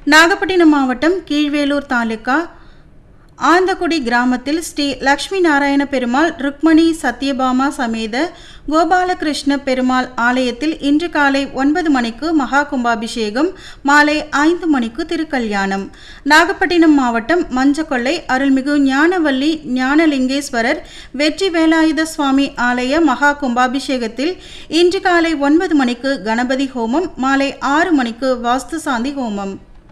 நாகப்பட்டினம் மாவட்டம் கீழ்வேலூர் தாலுகா ஆந்தக்குடி கிராமத்தில் ஸ்ரீ லக்ஷ்மி நாராயண பெருமாள் ருக்மணி சத்யபாமா சமேத கோபாலகிருஷ்ண பெருமாள் ஆலயத்தில் இன்று காலை ஒன்பது மணிக்கு மகா கும்பாபிஷேகம் மாலை ஐந்து மணிக்கு திருக்கல்யாணம் நாகப்பட்டினம் மாவட்டம் மஞ்சக்கொள்ளை அருள்மிகு ஞானவல்லி ஞானலிங்கேஸ்வரர் வெற்றி வேலாயுத சுவாமி ஆலய மகா கும்பாபிஷேகத்தில் இன்று காலை ஒன்பது மணிக்கு கணபதி ஹோமம் மாலை ஆறு மணிக்கு வாஸ்து சாந்தி ஹோமம்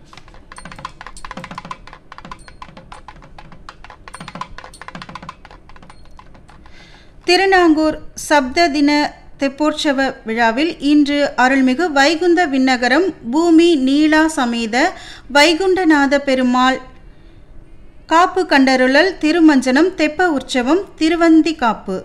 திருநாங்கூர் சப்த தின தெப்போற்சவ விழாவில் இன்று அருள்மிகு வைகுந்த விண்ணகரம் பூமி நீலா சமேத வைகுண்டநாத பெருமாள் காப்பு கண்டருளல் திருமஞ்சனம் தெப்ப உற்சவம் திருவந்தி காப்பு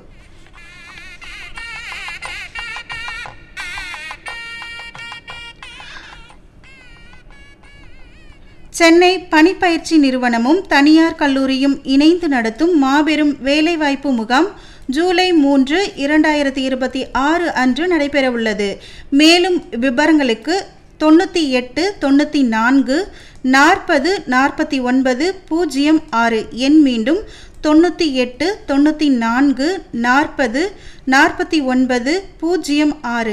சென்னை பணிப்பயிற்சி நிறுவனமும் தனியார் கல்லூரியும் இணைந்து நடத்தும் மாபெரும் வேலைவாய்ப்பு முகாம் ஜூலை மூன்று இரண்டாயிரத்தி இருபத்தி ஆறு அன்று நடைபெறவுள்ளது மேலும் விவரங்களுக்கு தொண்ணூற்றி எட்டு தொண்ணூற்றி நான்கு நாற்பது நாற்பத்தி ஒன்பது பூஜ்ஜியம் ஆறு எண் மீண்டும் தொண்ணூற்றி எட்டு தொண்ணூற்றி நான்கு நாற்பது நாற்பத்தி ஒன்பது பூஜ்ஜியம் ஆறு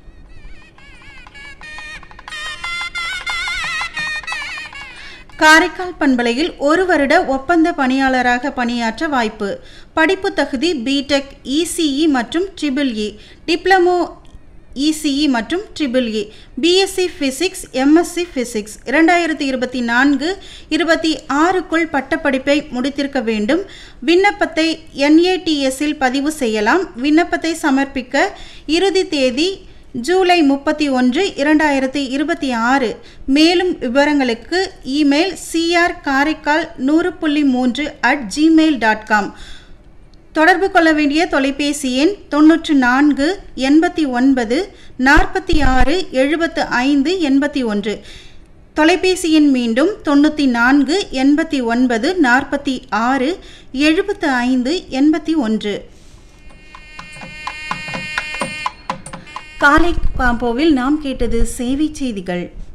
காரைக்கால் பண்பலையில் ஒரு வருட ஒப்பந்த பணியாளராக பணியாற்ற வாய்ப்பு படிப்பு தகுதி பிடெக் இசிஇ மற்றும் ட்ரிபிள் இ டிப்ளமோ இசிஇ மற்றும் triple E BSc physics MSc physics இரண்டாயிரத்தி இருபத்தி நான்கு இருபத்தி ஆறுக்குள் பட்டப்படிப்பை முடித்திருக்க வேண்டும் விண்ணப்பத்தை என்ஏடிஎஸ்ஸில் பதிவு செய்யலாம் விண்ணப்பத்தை சமர்ப்பிக்க இறுதி தேதி ஜூலை முப்பத்தி ஒன்று இரண்டாயிரத்தி இருபத்தி ஆறு மேலும் விவரங்களுக்கு இமெயில் சிஆர் காரைக்கால் நூறு புள்ளி மூன்று அட் ஜிமெயில் டாட் காம் தொடர்பு கொள்ள வேண்டிய தொலைபேசி எண் தொன்னூற்று நான்கு எண்பத்தி ஒன்பது நாற்பத்தி ஆறு எழுபத்து ஐந்து எண்பத்தி ஒன்று தொலைபேசி எண் மீண்டும் தொண்ணூற்றி நான்கு எண்பத்தி ஒன்பது நாற்பத்தி ஆறு எழுபத்து ஐந்து எண்பத்தி ஒன்று காலை காம்போவில் நாம் கேட்டது சேவை செய்திகள்